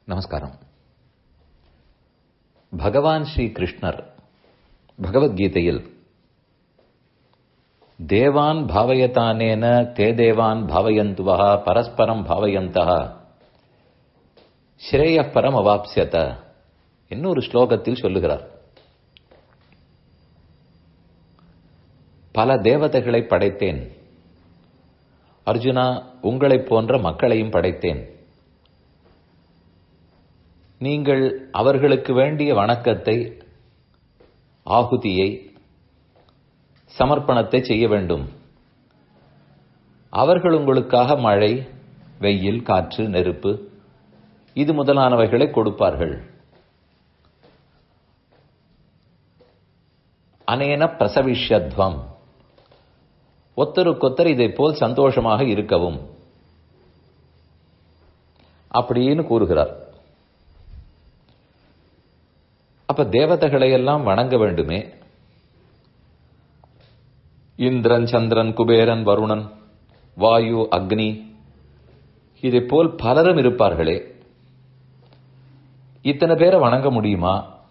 நமஸ்காரம் பகவான் ஸ்ரீ கிருஷ்ணர் பகவத்கீதையில் தேவான் பாவயதானேன தே தேவான் பாவயந்துவா பரஸ்பரம் பாவயந்தா ஸ்ரேய பரம் அவாப்சியத இன்னொரு ஸ்லோகத்தில் சொல்லுகிறார் பல தேவதைகளை படைத்தேன் அர்ஜுனா உங்களைப் போன்ற மக்களையும் படைத்தேன் நீங்கள் அவர்களுக்கு வேண்டிய வணக்கத்தை ஆகுதியை சமர்ப்பணத்தை செய்ய வேண்டும் அவர்கள் உங்களுக்காக மழை வெயில் காற்று நெருப்பு இது முதலானவைகளை கொடுப்பார்கள் அனேன பிரசவிஷ்யத்வம் ஒத்தருக்கொத்தர் இதை போல் சந்தோஷமாக இருக்கவும் அப்படின்னு கூறுகிறார் அப்ப தேவதைகளை எல்லாம் வணங்க வேண்டுமே இந்திரன் சந்திரன் குபேரன் வருணன் வாயு அக்னி இதை போல் பலரும் இருப்பார்களே இத்தனை பேரை வணங்க முடியுமா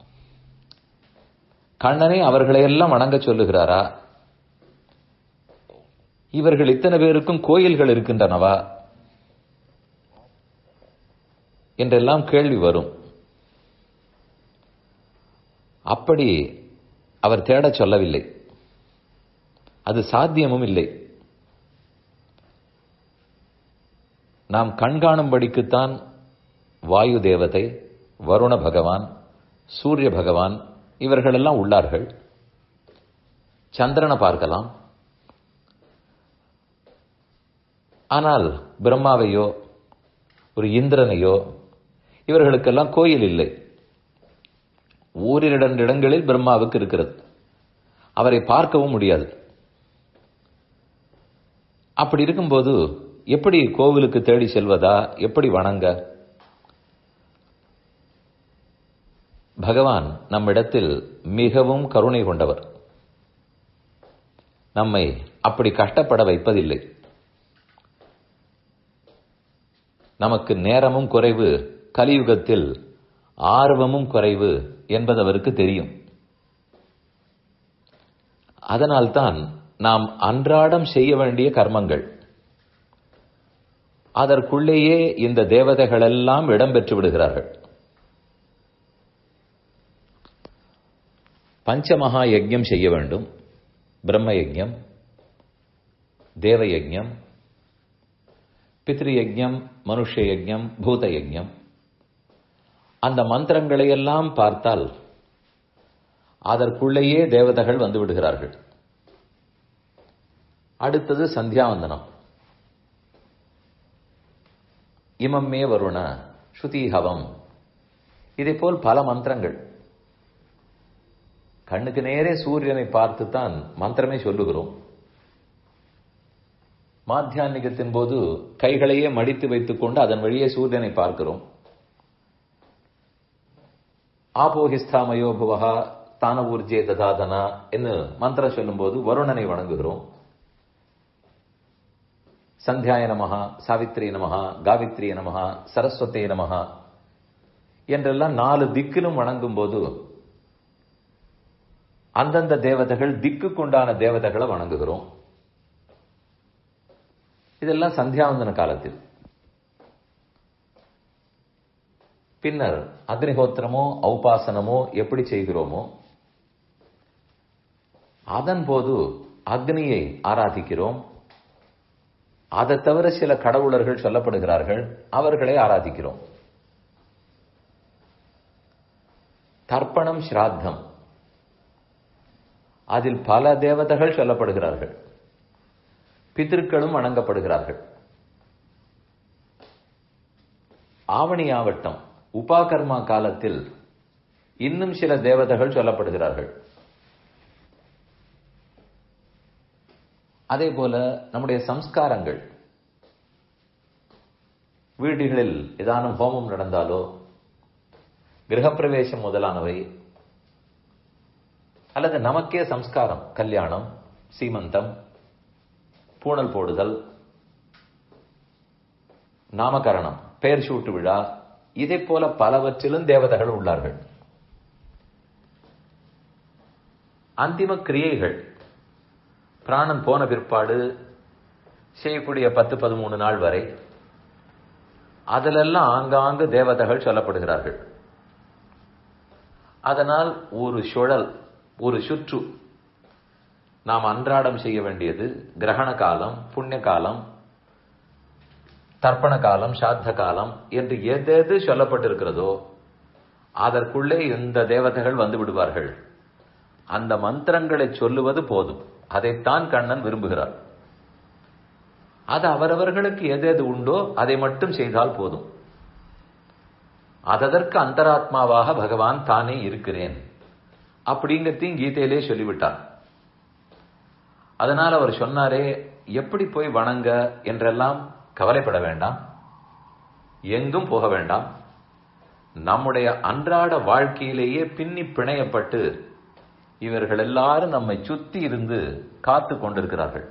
கண்ணனே அவர்களையெல்லாம் வணங்க சொல்லுகிறாரா இவர்கள் இத்தனை பேருக்கும் கோயில்கள் இருக்கின்றனவா என்றெல்லாம் கேள்வி வரும் அப்படி அவர் தேடச் சொல்லவில்லை அது சாத்தியமும் இல்லை நாம் கண்காணும்படிக்குத்தான் வாயு தேவதை வருண பகவான் சூரிய பகவான் இவர்களெல்லாம் உள்ளார்கள் சந்திரனை பார்க்கலாம் ஆனால் பிரம்மாவையோ ஒரு இந்திரனையோ இவர்களுக்கெல்லாம் கோயில் இல்லை ஓரிரண்டு இடங்களில் பிரம்மாவுக்கு இருக்கிறது அவரை பார்க்கவும் முடியாது அப்படி இருக்கும்போது எப்படி கோவிலுக்கு தேடி செல்வதா எப்படி வணங்க பகவான் நம்மிடத்தில் மிகவும் கருணை கொண்டவர் நம்மை அப்படி கஷ்டப்பட வைப்பதில்லை நமக்கு நேரமும் குறைவு கலியுகத்தில் ஆர்வமும் குறைவு என்பது அவருக்கு தெரியும் அதனால்தான் நாம் அன்றாடம் செய்ய வேண்டிய கர்மங்கள் அதற்குள்ளேயே இந்த தேவதைகள் எல்லாம் இடம்பெற்று விடுகிறார்கள் பஞ்சமகா யஜ்யம் செய்ய வேண்டும் பிரம்ம யஜ்யம் தேவ யஜ்யம் பித்ரு யஜ்யம் மனுஷ யஜ்யம் பூத யஜ்யம் அந்த மந்திரங்களை எல்லாம் பார்த்தால் அதற்குள்ளேயே தேவதைகள் வந்து விடுகிறார்கள் அடுத்தது சந்தியாவந்தனம் இமம்மே வருண ஸ்ருதிஹவம் இதே போல் பல மந்திரங்கள் கண்ணுக்கு நேரே சூரியனை பார்த்து தான் மந்திரமே சொல்லுகிறோம் மாத்தியானிகத்தின் போது கைகளையே மடித்து வைத்துக் கொண்டு அதன் வழியே சூரியனை பார்க்கிறோம் ஆபோகிஸ்தாமயோ புவகா தான ஊர்ஜே ததாதனா என்று மந்திரம் சொல்லும்போது வருணனை வணங்குகிறோம் சந்தியாய நமகா சாவித்ரி நமகா காவித்ரி நமகா சரஸ்வதி நமகா என்றெல்லாம் நாலு திக்கிலும் வணங்கும் போது அந்தந்த தேவதைகள் திக்குக்குண்டான தேவதைகளை வணங்குகிறோம் இதெல்லாம் சந்தியாவந்தன காலத்தில் பின்னர் அக்னிஹோத்திரமோ ஔபாசனமோ எப்படி செய்கிறோமோ அதன் போது அக்னியை ஆராதிக்கிறோம் அதை தவிர சில கடவுளர்கள் சொல்லப்படுகிறார்கள் அவர்களை ஆராதிக்கிறோம் தர்ப்பணம் ஸ்ராத்தம் அதில் பல தேவதைகள் சொல்லப்படுகிறார்கள் பித்திருக்களும் வணங்கப்படுகிறார்கள் ஆவணி ஆவட்டம் உபாகர்மா காலத்தில் இன்னும் சில தேவதைகள் சொல்லப்படுகிறார்கள் அதே போல நம்முடைய சம்ஸ்காரங்கள் வீடுகளில் ஏதானும் ஹோமம் நடந்தாலோ கிரகப்பிரவேசம் முதலானவை அல்லது நமக்கே சம்ஸ்காரம் கல்யாணம் சீமந்தம் பூணல் போடுதல் நாமகரணம் பெயர் சூட்டு விழா இதே போல பலவற்றிலும் தேவதைகள் உள்ளார்கள் அந்திம கிரியைகள் பிராணன் போன பிற்பாடு செய்யக்கூடிய பத்து பதிமூணு நாள் வரை அதிலெல்லாம் ஆங்காங்கு தேவதைகள் சொல்லப்படுகிறார்கள் அதனால் ஒரு சுழல் ஒரு சுற்று நாம் அன்றாடம் செய்ய வேண்டியது கிரகண காலம் புண்ணிய காலம் தர்ப்பண காலம் சாத்த காலம் என்று எதெது சொல்லப்பட்டிருக்கிறதோ அதற்குள்ளே இந்த தேவதைகள் வந்து விடுவார்கள் அந்த மந்திரங்களை சொல்லுவது போதும் அதைத்தான் கண்ணன் விரும்புகிறார் அது அவரவர்களுக்கு எது எது உண்டோ அதை மட்டும் செய்தால் போதும் அதற்கு அந்தராத்மாவாக பகவான் தானே இருக்கிறேன் அப்படிங்கிறதையும் கீதையிலே சொல்லிவிட்டார் அதனால் அவர் சொன்னாரே எப்படி போய் வணங்க என்றெல்லாம் கவலைப்பட வேண்டாம் எங்கும் போக வேண்டாம் நம்முடைய அன்றாட வாழ்க்கையிலேயே பின்னி பிணையப்பட்டு இவர்கள் எல்லாரும் நம்மை சுத்தி இருந்து காத்து கொண்டிருக்கிறார்கள்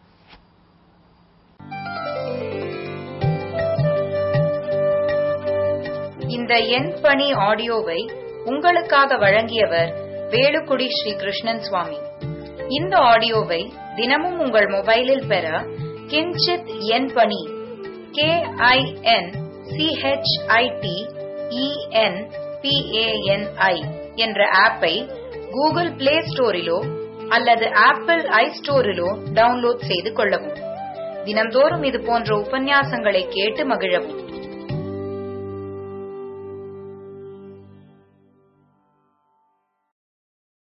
இந்த எண் பணி ஆடியோவை உங்களுக்காக வழங்கியவர் வேலுக்குடி ஸ்ரீ கிருஷ்ணன் சுவாமி இந்த ஆடியோவை தினமும் உங்கள் மொபைலில் பெற கிஞ்சித் எண் பணி கே ஐ என் சிஹெச்ஐடி இஎன் பிஏஎன்ஐ என்ற ஆப்பை கூகுள் பிளே ஸ்டோரிலோ அல்லது ஆப்பிள் ஐ ஸ்டோரிலோ டவுன்லோட் செய்து கொள்ளவும் தினம்தோறும் இது போன்ற உபன்யாசங்களை கேட்டு மகிழவும்